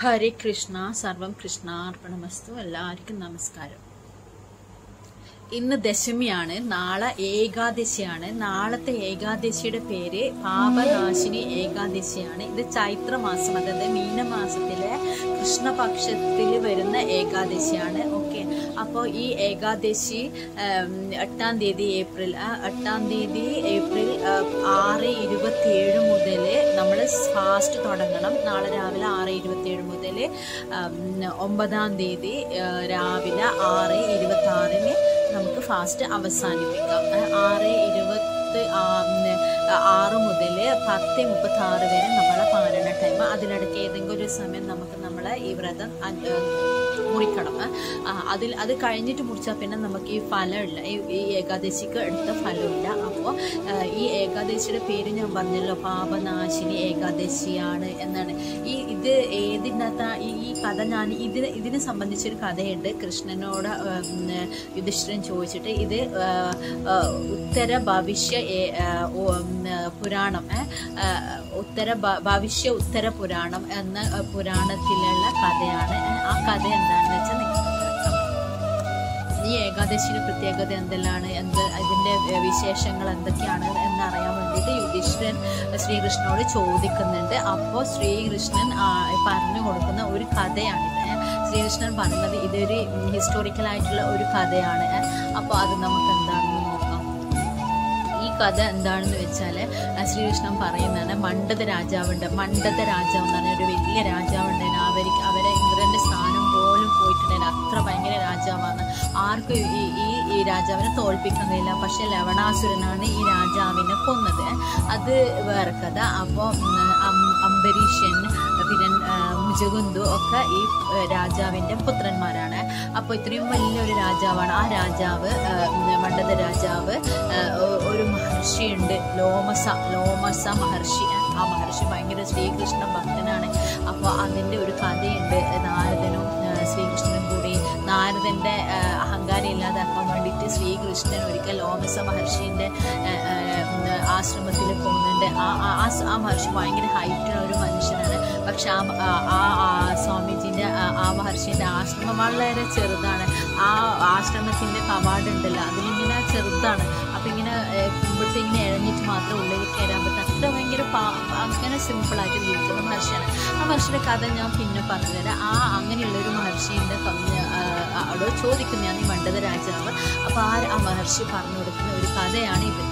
ഹരേ കൃഷ്ണ സർവം കൃഷ്ണാർപ്പണമസ്തു എല്ലാവർക്കും നമസ്കാരം ഇന്ന് ദശമിയാണ് നാളെ ഏകാദശിയാണ് നാളത്തെ ഏകാദശിയുടെ പേര് പാപനാശിനി ഏകാദശിയാണ് ഇത് ചൈത്ര മാസം അതായത് മീനമാസത്തിലെ കൃഷ്ണപക്ഷത്തിൽ വരുന്ന ഏകാദശിയാണ് ഓക്കെ അപ്പോൾ ഈ ഏകാദശി ഉം, എട്ടാം തീയതി ഏപ്രിൽ ആ, എട്ടാം തീയതി ഏപ്രിൽ ആ, ആറ് ഇരുപത്തിയേഴ് മുതൽ നമ്മൾ ഫാസ്റ്റ് തുടങ്ങണം നാളെ രാവിലെ ആറ് ഇരുപത്തിയേഴ് മുതൽ ഒമ്പതാം തീയതി ആ, രാവിലെ ആറ് ഇരുപത്തി ആറിന് നമുക്ക് ഫാസ്റ്റ് അവസാനിപ്പിക്കാം ആ, ആറ് ഇരുപത്തി ആ- ഉം, ആറ് മുതൽ പത്ത് മുപ്പത്തി ആറ് വരെ നമ്മളെ പാരണ ടൈം അതിലിടയ്ക്ക് ഏതെങ്കിലും ഒരു സമയം നമുക്ക് നമ്മളെ ഈ വ്രതം അ- ഏഹ് മുറിക്കണം ആ, അതിൽ അത് കഴിഞ്ഞിട്ട് മുറിച്ചാൽ പിന്നെ നമുക്ക് ഈ ഫലമില്ല ഈ ഈ ഏകാദശിക്ക് എടുത്ത ഫലമില്ല അപ്പോൾ ഈ ഏകാദശിയുടെ പേര് ഞാൻ പറഞ്ഞല്ലോ പാപനാശിനി ഏകാദശിയാണ് എന്നാണ് ഈ ഇത് ഏതിനകത്ത ഈ ഈ കഥ ഞാൻ ഇതിന് ഇതിനെ സംബന്ധിച്ചൊരു കഥയുണ്ട് കൃഷ്ണനോട് ഉം, യുധിഷ്ഠിരൻ ചോദിച്ചിട്ട് ഇത് ആ, ആ, ഉത്തര ഭവിഷ്യ ഏ- ആ, ഓ, ഉം, പുരാണം ഏ, ആ, ഉത്തര ഭ- ഭവിഷ്യ ഉത്തര പുരാണം എന്ന ആ, പുരാണത്തിലുള്ള കഥയാണ് ഏ, ആ കഥ എന്താണെന്ന് വെച്ചാൽ നിങ്ങൾക്ക് ഈ ഏകാദശിയുടെ പ്രത്യേകത എന്തെല്ലാണ് എന്ത് അതിന്റെ ഏ, വിശേഷങ്ങൾ എന്തൊക്കെയാണ് എന്നറിയാൻ വേണ്ടിയിട്ട് യുധിഷ്ഠിരൻ ശ്രീകൃഷ്ണനോട് ചോദിക്കുന്നുണ്ട് അപ്പോൾ ശ്രീകൃഷ്ണൻ ആ, പറഞ്ഞു കൊടുക്കുന്ന ഒരു കഥയാണിത് ഏ. ശ്രീകൃഷ്ണൻ പറയുന്നത് ഇതൊരു ഹിസ്റ്റോറിക്കൽ ആയിട്ടുള്ള ഒരു കഥയാണ് അപ്പോൾ അത് നമുക്ക് എന്താണെന്ന് നോക്കാം ഈ കഥ എന്താണെന്ന് വെച്ചാൽ ശ്രീകൃഷ്ണൻ പറയുന്നതാണ് മണ്ഡത രാജാവുണ്ട് മണ്ഡത രാജാവ് എന്ന് പറഞ്ഞ ഒരു വലിയ രാജാവുണ്ടായിരുന്നു അവർക്ക് അവരെ ഇന്ദ്രന്റെ സ്ഥാനം പോലും പോയിട്ടുണ്ടായിരുന്നു അത്ര ഭയങ്കര രാജാവാണ് ആർക്കും ഈ ഈ ഈ രാജാവിനെ തോൽപ്പിക്കാൻ കഴിയില്ല പക്ഷെ ലവണാസുരനാണ് ഈ രാജാവിനെ കൊന്നത് അത് വേറെ കഥ അപ്പോൾ അംബരീഷൻ പിന്നെ ആ, മുജകുന്ദു ഒക്കെ ഈ ആ, രാജാവിന്റെ പുത്രന്മാരാണ് അപ്പോൾ ഇത്രയും വലിയൊരു രാജാവാണ് ആ രാജാവ് ആ, മണ്ഡത രാജാവ് ആ, ഒ- ഒരു മഹർഷിയുണ്ട് ലോമസ ലോമസ മഹർഷി ആ മഹർഷി ഭയങ്കര ശ്രീകൃഷ്ണ ഭക്തനാണ് അപ്പോൾ അതിൻ്റെ ഒരു കഥയുണ്ട് നാരദനും ആ, ശ്രീകൃഷ്ണനും കൂടി നാരദന്റെ ആ, അഹങ്കാരം ഇല്ലാതാക്കാൻ വേണ്ടിയിട്ട് ശ്രീകൃഷ്ണൻ ഒരിക്കൽ ലോമസ മഹർഷിന്റെ ആ, ആ, ആശ്രമത്തിൽ പോകുന്നുണ്ട് ആ ആ- ആ സ- ആ മഹർഷി ഭയങ്കര ഹൈറ്റുള്ള ഒരു മനുഷ്യനാണ് പക്ഷെ ആ ആ ആ- ആ സ്വാമിജിന്റെ ആ- ആ മഹർഷിന്റെ ആശ്രമം വളരെ ചെറുതാണ് ആ ആശ്രമത്തിന്റെ കവാടം ഉണ്ടല്ലോ അതിലിങ്ങനെ ചെറുതാണ് അപ്പൊ ഇങ്ങനെ കുമ്പിട്ട് ഇങ്ങനെ ഇഴഞ്ഞിട്ട് മാത്രം ഉള്ളിൽ കയറാൻ പറ്റും അത്ര ഭയങ്കര പാ- അങ്ങനെ സിമ്പിളായിട്ട് ജീവിക്കുന്ന മഹർഷിയാണ് ആ മഹർഷിയുടെ കഥ ഞാൻ പിന്നെ പറഞ്ഞുതരാം ആ അങ്ങനെയുള്ള ഒരു മഹർഷിന്റെ അവിടെ ചോദിക്കുന്നതാണ് ഈ മണ്ഡത രാജാവ് അപ്പൊ ആ ആ മഹർഷി പറഞ്ഞു കൊടുക്കുന്ന ഒരു കഥയാണ് ഇത്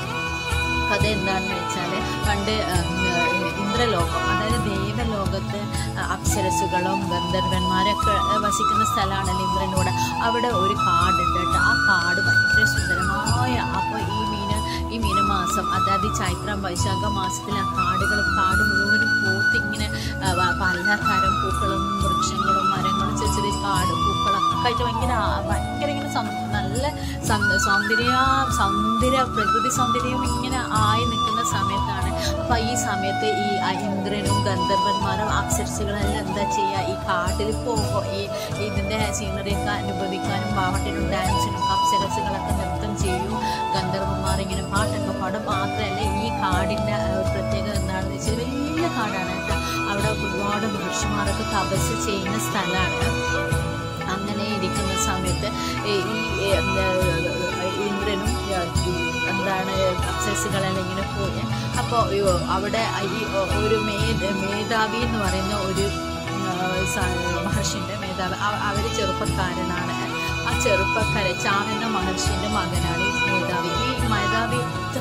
കഥ എന്താണെന്ന് വെച്ചാൽ പണ്ട് ഉം, ഇന്ദ്രലോകം അതായത് ദേവലോകത്ത് അപ്സരസുകളും ഗന്ധർവന്മാരൊക്കെ വസിക്കുന്ന സ്ഥലമാണല്ലോ ഇന്ദ്രനോട് അവിടെ ഒരു കാടുണ്ട് കേട്ടോ ആ കാട് ഭയങ്കര സുന്ദരമായ അപ്പോൾ ഈ മീന ഈ മീനമാസം അതായത് ഈ ചൈത്രം വൈശാഖ മാസത്തിൽ ആ കാടുകൾ കാട് മുഴുവനും പൂത്തിങ്ങനെ ആ, വ- പലതരം പൂക്കളും വൃക്ഷങ്ങളും മരങ്ങളും ചെറിയ ചെറിയ കാട് പൂക്കളൊക്കെ ആയിട്ട് ഭയങ്കര ആ- ഭയങ്കര ഇങ്ങനെ സം- നല്ല സം- സൗന്ദര്യ സൗന്ദര്യ പ്രകൃതി സൗന്ദര്യം ഇങ്ങനെ ആയി നിൽക്കുന്ന സമയത്താണ് അപ്പൊ ഈ സമയത്ത് ഈ ആ ഇന്ദ്രനും ഗന്ധർവന്മാരും അപ്സരസുകളെല്ലാം എന്താ ചെയ്യുക ഈ കാട്ടിൽ പോകുമ്പോൾ ഈ ഇതിന്റെ സീനറിയൊക്കെ അനുഭവിക്കാനും പാവട്ടിനും ഡാൻസിനും അപ്സരസുകളൊക്കെ നൃത്തം ചെയ്യും ഗന്ധർവന്മാർ ഇങ്ങനെ പാട്ടൊക്കെ പാടും മാത്രമല്ല ഈ കാടിന്റെ ആ, ഒരു പ്രത്യേകത എന്താണെന്ന് വെച്ചാൽ വലിയ കാടാണ് കേട്ടോ അവിടെ ഒരുപാട് മഹർഷിമാരൊക്കെ തപസ് ചെയ്യുന്ന സ്ഥലമാണ് അങ്ങനെ ഇരിക്കുന്ന സമയത്ത് ഈ ഈ, എന്താ, ഇന്ദ്രനും ആ, ഈ എന്താണ് അപ്സരസുകളെല്ലാം ഇങ്ങനെ പോയി അപ്പോൾ അവിടെ ഈ ഒരു മേധ മേധാവി എന്ന് പറയുന്ന ഒരു ആ, സ- മഹർഷിന്റെ മേധാവി അവ- അവര് ചെറുപ്പക്കാരനാണ് ആ ചെറുപ്പക്കാരൻ ചാവന്ന മഹർഷിന്റെ മകനാണ് ഈ മേധാവി ഈ മേധാവി ഇത്ര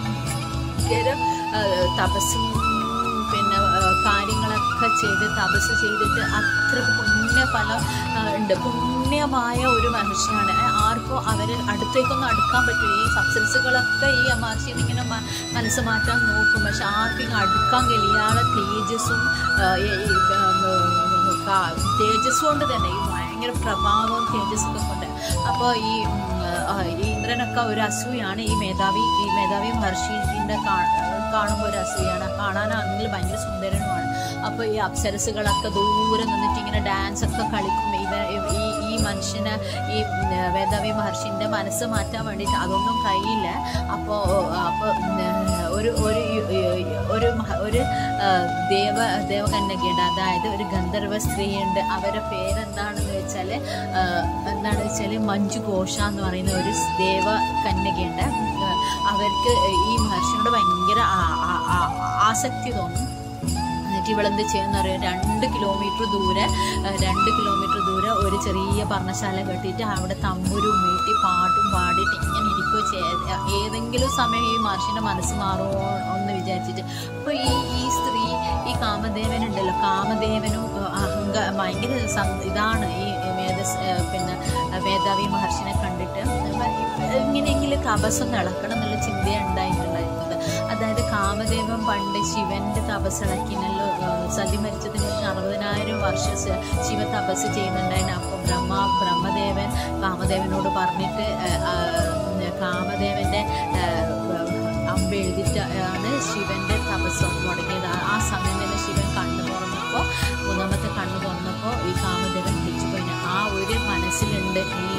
ഭയങ്കര ആ, തപസ്സും പിന്നെ ആ, കാര്യങ്ങളൊക്കെ ചെയ്ത് തപസ് ചെയ്തിട്ട് അത്ര പുണ്യഫലം ആ, ഉണ്ട് പുണ്യമായ ഒരു മനുഷ്യനാണ് ആ, ആർക്കും അവരെ അടുത്തേക്കൊന്നും അടുക്കാൻ പറ്റില്ല ഈ സബ്സൻസുകളൊക്കെ ഈ മഹർഷിനെ ഇങ്ങനെ മ- മനസ്സ് മാറ്റാൻ നോക്കും പക്ഷെ ആർക്കും ഇങ്ങനെ അടുക്കാൻ കഴിയാതെ തേജസ്സും ആ, ഈ, ഈ, ഉം, കാ- തേജസ് കൊണ്ട് തന്നെ ഈ ഭയങ്കര പ്രഭാവവും തേജസ്സൊക്കെ കൊണ്ട് അപ്പോൾ ഈ ഉം, ആ, ഈ ഇന്ദ്രനൊക്കെ ഒരു അസൂയാണ് ഈ മേധാവി ഈ മേധാവി മഹർഷിന്റെ കാണുമ്പോൾ ഒരു അസൂയാണ് കാണാനാണെങ്കിൽ ഭയങ്കര സുന്ദരനുമാണ് അപ്പോൾ ഈ അപ്സരസുകളൊക്കെ ദൂരെ നിന്നിട്ട് ഇങ്ങനെ ഡാൻസ് ഒക്കെ കളിക്കും ഇവ ഈ ഈ മനുഷ്യന് ഈ ഉം, വേദവി മഹർഷിന്റെ മനസ്സ് മാറ്റാൻ വേണ്ടിയിട്ട് അതൊന്നും കഴിയില്ല അപ്പോൾ അപ്പോൾ ഒരു ഒരു ഒരു മഹ- ഒരു ആ, ദേവ ദേവകന്യകയുണ്ട് അതായത് ഒരു ഗന്ധർവ സ്ത്രീയുണ്ട് അവരുടെ പേരെന്താണെന്ന് വെച്ചാൽ എന്താണെന്ന് വെച്ചാൽ മഞ്ജു ഘോഷ എന്ന് പറയുന്ന ഒരു ദേവ കന്യകയുണ്ട് ആ, അവർക്ക് ഈ മഹർഷിയോട് ഭയങ്കര ആ- ആ- ആ- ആസക്തി തോന്നും എന്നിട്ട് ഇവളെന്ത് ചെയ്യുന്ന അറിയാം രണ്ട് കിലോമീറ്റർ ദൂരെ ആ, രണ്ട് കിലോമീറ്റർ ദൂരെ ഒരു ചെറിയ പർണശാല കെട്ടിയിട്ട് അവിടെ തമ്പുരും വീട്ടി പാട്ടും പാടിയിട്ട് ഇങ്ങനെ ഇരിക്കുകയോ ചെയ്യ ഏതെങ്കിലും സമയം ഈ മഹർഷിൻ്റെ മനസ്സ് മാറുമോ എന്ന് വിചാരിച്ചിട്ട് അപ്പോൾ ഈ ഈ സ്ത്രീ ഈ കാമദേവനുണ്ടല്ലോ കാമദേവനും ആ, അഹങ്ക ഭയങ്കര സം- ഇതാണ് ഈ മേധസ് ആ, പിന്നെ ആ, മേധാവി മഹർഷിനെ കണ്ടിട്ട് ഇങ്ങനെയെങ്കിലും തപസ്സൊന്ന് ഇളക്കണം എന്നുള്ള ചിന്തയാണ് ഉണ്ടായിട്ടുണ്ടായിരുന്നത് അതായത് കാമദേവൻ പണ്ട് ശിവന്റെ തപസ് ഇളക്കിനല്ലോ ആ, സതി മരിച്ചതിന് ശേഷം അറുപതിനായിരം വർഷം സ- ശിവ തപസ് ചെയ്യുന്നുണ്ടായിരുന്നു അപ്പോൾ ബ്രഹ്മ ബ്രഹ്മദേവൻ കാമദേവനോട് പറഞ്ഞിട്ട് ആ, ആ, കാമദേവന്റെ ആ, അമ്പ് എഴുതിയിട്ട് ആണ് ശിവന്റെ തപസ് തുടങ്ങിയത് ആ- ആ സമയം തന്നെ ശിവൻ കണ്ണു തുറന്നപ്പോൾ മൂന്നാമത്തെ കണ്ണു തുറന്നപ്പോൾ ഈ കാമദേവൻ തിരിച്ചുപോയി ആ ഒരു മനസ്സിലുണ്ട് ഈ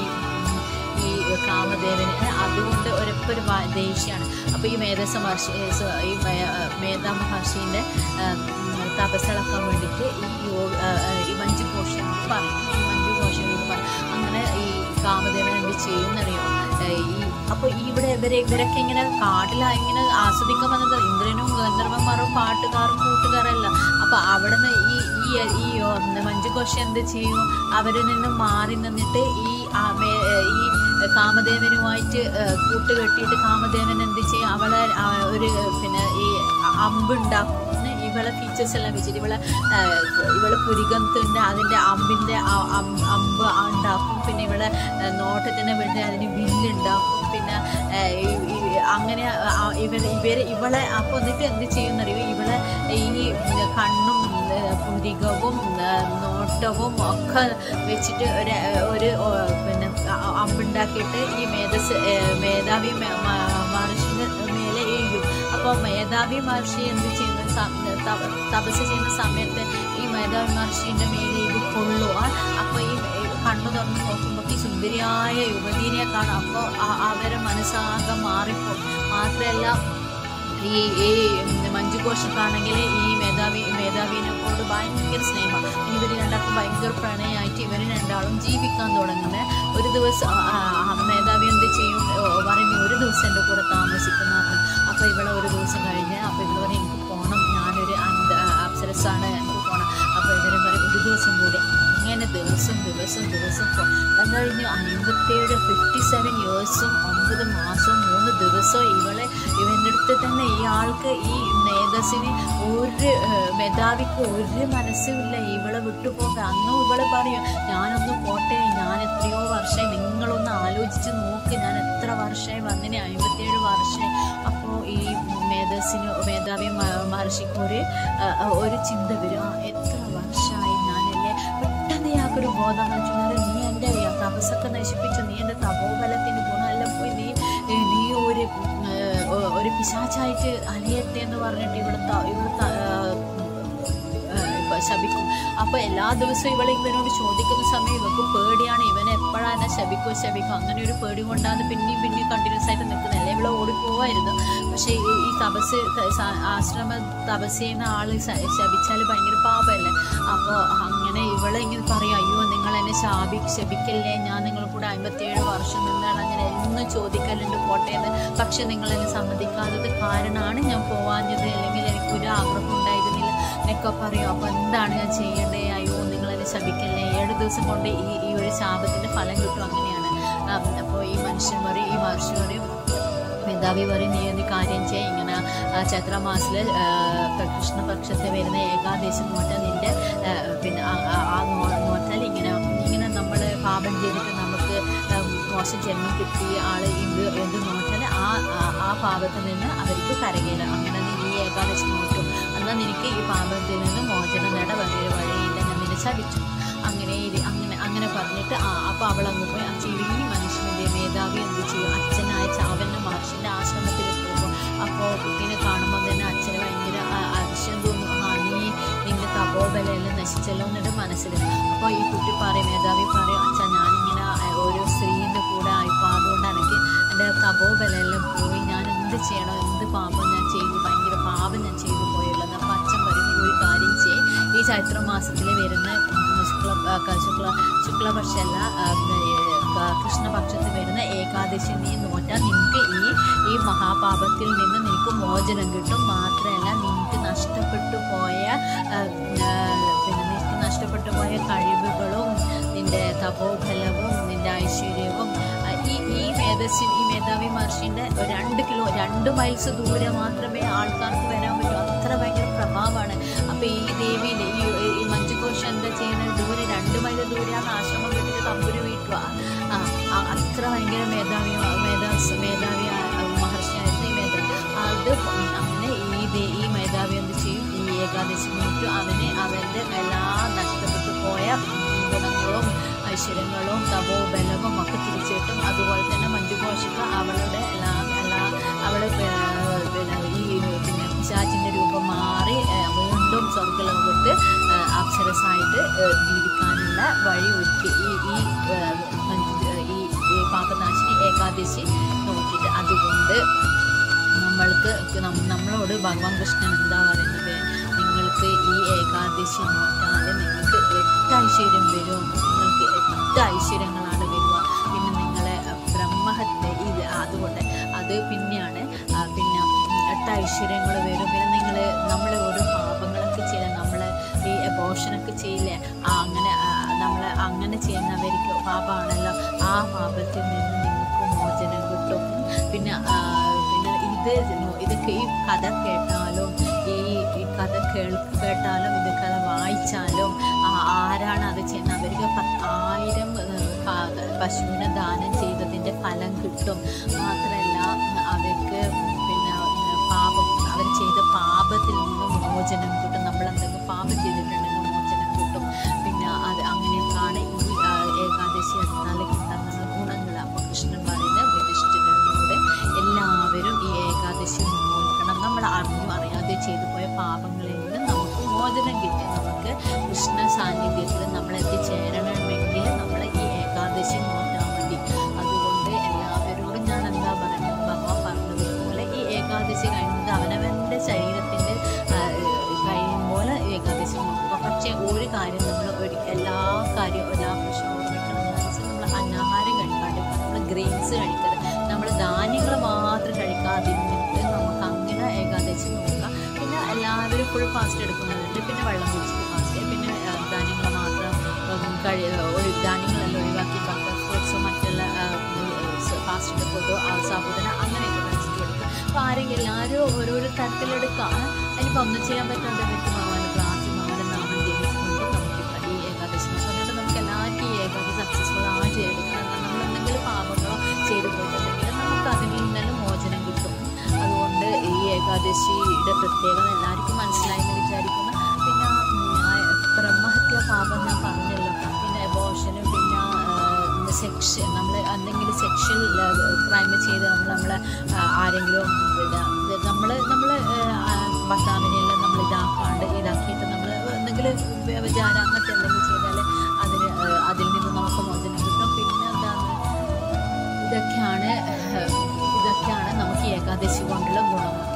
ഈ കാമദേവന് അതുകൊണ്ട് ഒരൊപ്പൊരു ദേഷ്യമാണ് അപ്പോൾ ഈ മേധസ മഹർഷി ഏ, സ- ഈ മേ- മേധാ മഹർഷീൻ്റെ തപസ്സിളക്കാൻ വേണ്ടിയിട്ട് ഈ യോഗ ആ, ആ, ഈ മഞ്ജു ഘോഷനോട് പറയും ഈ മഞ്ജു ഘോഷനോട് പറയും അങ്ങനെ ഈ കാമദേവൻ എന്ത് ചെയ്യുന്നറിയോ ഏ, ഈ അപ്പോൾ ഇവിടെ ഇവരെ ഇവരൊക്കെ ഇങ്ങനെ കാട്ടിൽ ഇങ്ങനെ ആസ്വദിക്കാൻ വന്നത് ഇന്ദ്രനും ഗന്ധർവന്മാരും പാട്ടുകാരും കൂട്ടുകാരല്ല അപ്പോൾ അവിടെ നിന്ന് ഈ ഈ ഈ ഒന്ന് മഞ്ജു ഘോഷ എന്ത് ചെയ്യും അവരിൽ നിന്ന് മാറി നിന്നിട്ട് ഈ ആ മേ- ഈ കാമദേവനുമായിട്ട് ഏഹ്, കൂട്ടുകെട്ടിയിട്ട് കാമദേവൻ എന്ത് ചെയ്യും അവളെ ആ, ഒരു പിന്നെ ഈ അമ്പുണ്ടാക്കും ഇവളെ ഫീച്ചേഴ്സ് എല്ലാം വെച്ചിട്ട് ഇവളെ ഏഹ്, ഇവളെ പുരികത്തിൻ്റെ അതിൻ്റെ അമ്പിൻ്റെ ആ- അം- അമ്പ് ഉണ്ടാക്കും പിന്നെ ഇവളെ ഏഹ്, നോട്ടത്തിന് വേണ്ടി അതിന് വില്ലുണ്ടാക്കും പിന്നെ ഏഹ്, ഈ- ഈ- അങ്ങനെ ആ- ഇവർ ഇവർ ഇവളെ അപ്പോൾ എന്നിട്ട് എന്ത് ചെയ്യുന്നറിയോ ഇവളെ ഈ കണ്ണും ഏഹ്, പുരികവും ഏഹ്, നോട്ടവും ഒക്കെ വെച്ചിട്ട് ഒരു ഒരു ഓ, പിന്നെ അ- അമ്പുണ്ടാക്കിയിട്ട് ഈ മേധസ് ഏഹ്, മേധാവി മ- മ- മഹർഷിന്റെ മേലെ എഴുതും അപ്പോൾ മേധാവി മഹർഷി എന്ത് ചെയ്യുന്ന സ- ത- തപസ് ചെയ്യുന്ന സമയത്ത് ഈ മേധാവി മഹർഷിന്റെ മേലെ ഇത് കൊള്ളുക അപ്പോൾ ഈ കണ്ണു തുറന്ന് നോക്കുമ്പോൾ ഈ സുന്ദരിയായ യുവതിനെ കാണാം അപ്പോൾ അവരെ മനസ്സാകെ മാറിപ്പോകും മാത്രമല്ല ഈ ഈ മഞ്ജുഘോഷക്കാണെങ്കിൽ ഈ മേധാവി മേധാവിനെ കൊണ്ട് ഭയങ്കര സ്നേഹം ഇവർ രണ്ടാൾക്കും ഭയങ്കര പ്രണയമായിട്ട് ഇവർ രണ്ടാളും ജീവിക്കാൻ തുടങ്ങുന്നത് ഒരു ദിവസം ആ, ആ, മേധാവി എന്ത് ചെയ്യും ഓ, പറയും "നീ ഒരു ദിവസം എൻ്റെ കൂടെ താമസിക്കുന്ന അപ്പോൾ ഇവളെ ഒരു ദിവസം കഴിഞ്ഞ് അപ്പോൾ ഇവൾ പറയും എനിക്ക് പോകണം ഞാനൊരു അന്ത അപ്സരസാണ് എനിക്ക് പോകണം അപ്പോൾ ഇവർ പറയും ഒരു ദിവസം കൂടി ഇങ്ങനെ ദിവസം ദിവസം ദിവസം പോകും അത് കഴിഞ്ഞ് അൻപത്തേഴ് ഫിഫ്റ്റി സെവൻ ഇയേഴ്സും ഒമ്പത് മാസവും മൂന്ന് ദിവസവും ഇവളെ ഇവൻ്റെ അടുത്ത് തന്നെ ഇയാൾക്ക് ഈ മേധസ്സിന് ഒരു ഏഹ്, മേധാവിക്ക് ഒരു മനസ്സുമില്ല ഇവളെ വിട്ടുപോകാൻ അന്നും ഇവളെ പറയും ഞാനൊന്ന് പോട്ടെ ഞാൻ എത്രയോ വർഷമായി നിങ്ങളൊന്ന് ആലോചിച്ച് നോക്ക് ഞാൻ എത്ര വർഷമായി വന്നിന് അമ്പത്തേഴ് വർഷമായി അപ്പോൾ ഈ മേധസ്സിന് മേധാവി മ- മഹർഷിക്ക് ഒരു ആ, ആ, ഒരു ചിന്ത വരും ആ എത്ര വർഷമായി ഞാനല്ലേ പെട്ടെന്ന് ഇയാൾക്കൊരു ബോധം വെച്ചാൽ നീ എൻ്റെ തപസ്സൊക്കെ നശിപ്പിച്ചു നീ എൻ്റെ തപോബലത്തിന് ഗുണമല്ല പോയി നീ ഏ, നീ ഒരു ഉം, ഏ, ഒ- ഒരു പിശാച്ചായിട്ട് അലിയട്ടെ എന്ന് പറഞ്ഞിട്ട് ഇവിടുത്തെ ഇവിടുത്തെ ശപിക്കും അപ്പോൾ എല്ലാ ദിവസവും ഇവളെ ഇവനോട് ചോദിക്കുന്ന സമയം ഇവർക്ക് പേടിയാണ് ഇവനെ എപ്പോഴാണ് ശപിക്കോ ശപിക്കോ അങ്ങനെ ഒരു പേടി കൊണ്ടാണ് പിന്നെയും പിന്നെയും കണ്ടിന്യൂസ് ആയിട്ട് നിൽക്കുന്നത് ഇവളെ ഓടിപ്പോവായിരുന്നു പക്ഷേ ഈ ഈ തപസ് ത- സ- ആശ്രമ തപസ് ചെയ്യുന്ന ആൾ ശപിച്ചാൽ ഭയങ്കര പാപമല്ലേ അപ്പോൾ അങ്ങനെ ഇവളെ ഇങ്ങനെ പറയും അയ്യോ നിങ്ങൾ എന്നെ ശാപി ശപിക്കല്ലേ ഞാൻ നിങ്ങൾ കൂടെ അമ്പത്തിയേഴ് വർഷം നിന്നാണ് അങ്ങനെ എന്നും ചോദിക്കലുണ്ട് പോട്ടേന്ന് പക്ഷെ നിങ്ങൾ എന്നെ സമ്മതിക്കാത്തത് കാരണമാണ് ഞാൻ പോവാഞ്ഞത് അല്ലെങ്കിൽ എനിക്കൊരു ആഗ്രഹം ഉണ്ടായിരുന്നില്ല എന്നൊക്കെ പറയും അപ്പോൾ എന്താണ് ഞാൻ ചെയ്യേണ്ടത് അയ്യോ നിങ്ങൾ എന്നെ ശപിക്കല്ലേ ഏഴ് ദിവസം കൊണ്ട് ഈ ഈ ഒരു ശാപത്തിൻ്റെ ഫലം കിട്ടും അങ്ങനെയാണ് അപ്പോൾ ഈ മനുഷ്യൻ പറയും ഈ മഹർഷി പറയും മേധാവി പറയും നീ ഒരു കാര്യം ചെയ്യ ഇങ്ങനെ ആ, ചൈത്രമാസിൽ കൃഷ്ണപക്ഷത്ത് വരുന്ന ഏകാദശി നോറ്റാൽ നിന്റെ ആ, പിന്നെ ആ- ആ- ആ നോ- നോറ്റാൽ ഇങ്ങനെ ഇങ്ങനെ നമ്മൾ പാപം ചെയ്തിട്ട് നമുക്ക് ആ, മോശം ജന്മം കിട്ടിയ ആൾ ഇത് എന്ത് നോറ്റാൽ ആ ആ- ആ പാപത്തിൽ നിന്ന് അവർക്ക് കരകയില്ല അങ്ങനെ നീ ഈ ഏകാദശി നോക്കും എന്നാൽ നിനക്ക് ഈ പാപത്തിൽ നിന്ന് മോചനം നേടാൻ വലിയൊരു വഴിയില്ല ഞാൻ നിന്നെ ശപിച്ചു അങ്ങനെ ഇരി- അങ്ങനെ അങ്ങനെ പറഞ്ഞിട്ട് ആ അപ്പോൾ അവൾ അങ്ങ് പോയി ആ ചെറിയ മനുഷ്യൻ്റെ മേധാവി എന്ത് ചെയ്യും അച്ഛനായ ചാവന്ന മഹർഷിൻ്റെ ആശ്രമത്തിൽ പോകും അപ്പോൾ കുട്ടീനെ കാണുമ്പോൾ തന്നെ അച്ഛന് ഭയങ്കര ആ- അതിശയം തോന്നും ആ നീ നിന്റെ തപോബലെല്ലാം നശിച്ചല്ലോ എന്നിട്ട് മനസ്സിൽ അപ്പോൾ ഈ കുട്ടി പറയും മേധാവി പറയും അച്ഛാ ഞാനിങ്ങനെ ആ, ഒരു സ്ത്രീൻ്റെ കൂടെ ആയിപ്പോൾ അതുകൊണ്ട് എനിക്ക് എൻ്റെ തപോബലെല്ലാം പോയി ഞാൻ എന്ത് ചെയ്യണം എന്ത് പാപം ഞാൻ ചെയ്തു പാപം ഞാൻ ചെയ്തു പോയുള്ളത് അപ്പം അച്ഛൻ പറയുന്ന ഒരു കാര്യം ചെയ്യും ഈ ചൈത്ര മാസത്തിൽ വരുന്ന ശുക്ല ആ, ക- ശുക്ല ശുക്ലപക്ഷമല്ല ആ, ഏ, കൃഷ്ണപക്ഷത്തിൽ വരുന്ന ഏകാദശി നീ നോറ്റാൽ നിനക്ക് ഈ ഈ മഹാപാപത്തിൽ നിന്ന് നിനക്ക് മോചനം കിട്ടും മാത്രമല്ല നിനക്ക് നഷ്ടപ്പെട്ടു പോയ ആ, ആ, പിന്നെ നിനക്ക് നഷ്ടപ്പെട്ടു പോയ കഴിവുകളും നിന്റെ തപോബലവും നിന്റെ ഐശ്വര്യവും ആ, ഈ ഈ മേധസ്സി ഈ മേധാവി മഹർഷിൻ്റെ രണ്ട് കിലോ രണ്ട് മൈൽസ് ദൂരെ മാത്രമേ ആൾക്കാർക്ക് വരാൻ പറ്റൂ അത്ര ഭയങ്കര പ്രഭാവമാണ് അപ്പോൾ ഈ ദേവിയിൽ ഈ ഈ മഞ്ജുഘോഷ് എന്താ ചെയ്യുന്നത് ദൂരെ രണ്ട് മൈൽ ദൂരെയാണ് ആശ്രമം വിട്ടിട്ട് തമ്പുരു വീട്ടുക ആ ആ, അത്ര ഭയങ്കര മേധാവി മേധാവി മേധാവി മഹർഷിയായിരുന്നു ഈ മേധാവി അത് അങ്ങനെ ഈ ദേ- ഈ മേധാവി എന്ത് ചെയ്യും ഈ ഏകാദശി നോറ്റ് അവന് അവൻ്റെ എല്ലാ നഷ്ടപ്പെട്ടു പോയ ഗുണങ്ങളും ഐശ്വര്യങ്ങളും തപോബലവും ഒക്കെ തിരിച്ചു കിട്ടും അതുപോലെ തന്നെ മഞ്ജുഘോഷക്ക് അവളുടെ എല്ലാ എല്ലാ അവൾ പിന്നെ ഈ പിന്നെ പിശാചിൻ്റെ രൂപം മാറി ഏ, വീണ്ടും സ്വർഗലോകത്ത് ഏ, അപ്സരസായിട്ട് ഏ, ജീവിക്കാനുള്ള വഴി ഒരുക്കി ഈ ഈ ഏ, മഞ്ജു ഈ ഈ പാപനാശിനി ഏകാദശി നോക്കിയിട്ട് അതുകൊണ്ട് നമ്മൾക്ക് നം- നമ്മളോട് ഭഗവാൻ കൃഷ്ണൻ എന്താ പറയുന്നത് നിങ്ങൾക്ക് ഈ ഏകാദശി നോറ്റാൽ നിങ്ങൾക്ക് എട്ട് ഐശ്വര്യം വരും നിങ്ങൾക്ക് എട്ട് ഐശ്വര്യങ്ങളാണ് വരിക പിന്നെ നിങ്ങളെ അഹ്, ബ്രഹ്മഹത്യ ഇത് അതുകൊണ്ട് അത് പിന്നെയാണ് ആ, പിന്നെ എട്ട് ഐശ്വര്യങ്ങൾ വരും പിന്നെ നിങ്ങൾ നമ്മൾ ഓരോ പാപങ്ങളൊക്കെ ചെയ്താൽ നമ്മൾ ഈ അബോഷനൊക്കെ ചെയ്യില്ലേ ആ അങ്ങനെ നമ്മൾ അങ്ങനെ ചെയ്യുന്നവർക്ക് പാപമാണല്ലോ ആ പാപത്തിൽ നിന്ന് നിങ്ങൾക്ക് മോചനം കിട്ടും പിന്നെ ആ, പിന്നെ ഇത് ഇതൊക്കെ ഈ കഥ കേട്ടാലും ഈ ഈ കഥ കേൾ കേട്ടാലും ഇത് കഥ വായിച്ചാലും ആ, ആരാണ് അത് ചെയ്യുന്നത് അവർക്ക് പത്ത് ആയിരം ഏഹ്, ക- പശുവിനെ ദാനം ചെയ്തതിൻ്റെ ഫലം കിട്ടും മാത്രമല്ല അവർക്ക് പിന്നെ ഏഹ്, പാപം അവർ ചെയ്ത പാപത്തിൽ നിന്ന് മോചനം കിട്ടും നമ്മൾ എന്തെങ്കിലും പാപം ചെയ്തിട്ടുണ്ടെങ്കിൽ മോചനം കിട്ടും പിന്നെ അത് അങ്ങനെയൊക്കെയാണ് ഈ ആ, ഏകാദശി എടുത്താൽ കിട്ടുന്ന ഗുണങ്ങൾ അപ്പോൾ കൃഷ്ണൻ പറയുന്നത് യുധിഷ്ഠിരനോട് എല്ലാവരും ഈ ഏകാദശി നോക്കണം നമ്മൾ അറിഞ്ഞു അറിയാതെ ചെയ്തു പോയ പാപങ്ങളിൽ നിന്ന് നമുക്ക് മോചനം കിട്ടി നമുക്ക് കൃഷ്ണ സാന്നിധ്യത്തിൽ നമ്മൾ എത്തിച്ചേരണമെങ്കിൽ നമ്മൾ ഈ ഏകാദശി നോറ്റാൽ മതി അതുകൊണ്ട് എല്ലാവരോടും ഞാൻ എന്താ പറയുന്നത് ഭഗവാൻ പറഞ്ഞതുപോലെ ഈ ഏകാദശി കഴിയുന്നത് അവനവൻ്റെ ശരീരത്തിൻ്റെ കഴിയും പോലെ ഏകാദശി നോക്കുക പക്ഷേ ഒരു കാര്യം നമ്മൾ ഒരു എല്ലാ കാര്യവും എല്ലാ പ്രശ്നവും ഓർമ്മിക്കണം എന്ന് വെച്ചാൽ നമ്മൾ അന്നാഹാരം കഴിക്കാണ്ട് നമ്മൾ ഗ്രെയിൻസ് കഴിക്കരുത് നമ്മൾ ധാന്യങ്ങൾ മാത്രം കഴിക്കാതിരുന്നിട്ട് നമുക്ക് അങ്ങനെ ഏകാദശി നോക്കാം പിന്നെ എല്ലാവരും ഫുൾ ഫാസ്റ്റ് എടുക്കുന്നതുണ്ട് പിന്നെ വെള്ളം കുടിച്ചിട്ട് ഫാസ്റ്റ് പിന്നെ ആ, ധാന്യങ്ങൾ മാത്രം ഉം, കഴി ഒരു ധാന്യങ്ങളെല്ലാം ഒഴിവാക്കി ബട്ടർ ഫ്രൂട്ട്സോ മറ്റുള്ള ഫാസ്റ്റ് ഫുഡോ സാബുദന അങ്ങനെയൊക്കെ കഴിച്ചിട്ട് എടുക്കുക അപ്പോൾ ആരെങ്കിലും എല്ലാവരും ഓരോരോ തരത്തിലെടുക്കാം അതിനിപ്പോൾ ഒന്നും ചെയ്യാൻ പറ്റാതെ വ്യക്തി ഭഗവാൻ പ്രാർത്ഥന ഭഗവാന്റെ നാമം ജപിച്ചുകൊണ്ട് നമുക്ക് ഈ ഏകാദശി നോക്കാം അതുകൊണ്ട് നമുക്ക് എല്ലാവർക്കും ഈ ഏകാദശി സക്സസ്ഫുൾ ആയിട്ട് എടുക്കാം നമ്മൾ എന്തെങ്കിലും പാപങ്ങളോ ചെയ്തു പോയിട്ടുണ്ടെങ്കിൽ നമുക്ക് അതിൽ നിന്നെല്ലാം മോചനം കിട്ടും അതുകൊണ്ട് ഈ ഏകാദശിയുടെ പ്രത്യേകത എല്ലാവർക്കും മനസ്സിലായി എന്ന് വിചാരിക്കുന്നു പിന്നെ ഉം, ആ ബ്രഹ്മഹത്യ പാപം ഞാൻ പറഞ്ഞല്ലോ പിന്നെ എബോഷനും പിന്നെ സെക്ഷ നമ്മൾ എന്തെങ്കിലും സെക്ഷൽ ക്രൈം ചെയ്ത് നമ്മൾ നമ്മളെ ആ, ആരെങ്കിലും പിന്നെ നമ്മൾ നമ്മൾ ഭർത്താവിനെല്ലാം നമ്മൾ ഇതാക്കാണ്ട് ഇതാക്കിയിട്ട് നമ്മൾ എന്തെങ്കിലും വിചാരം അങ്ങനത്തെ എന്തെങ്കിലും ചെയ്താൽ അതിന് ആ, അതിൽ നിന്ന് നമുക്ക് മോചനം കിട്ടും പിന്നെ എന്താണ് ഇതൊക്കെയാണ് ഇതൊക്കെയാണ് നമുക്ക് ഈ ഏകാദശി കൊണ്ടുള്ള ഗുണം